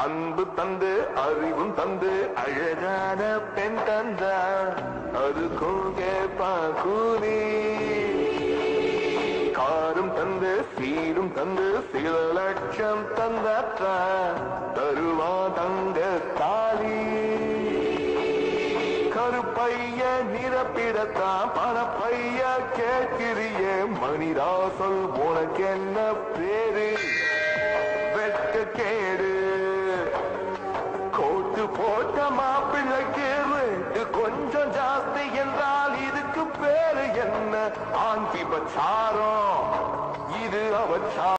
அன்பு தந்து அறிவும் தந்து அழகான பெண் தந்தா அதுக்கும் கேப்பா கூலி காரும் தந்து சீரும் தந்து சில லட்சம் தந்தாற்றா தருவா தங்க தாலி கருப்பைய நிரப்பிடத்தான் பணப்பைய கேட்கிறியே மணிராசல் உனக்கு என்ன பேரு வெட்க கேடு கோட்டு போட்ட மாப்பிள்ளைக்கு ரேட்டு கொஞ்சம் ஜாஸ்தி என்றால் இதுக்கு பேரு என்ன ஆண்டி பச்சாரம் இது அவச்சாரம்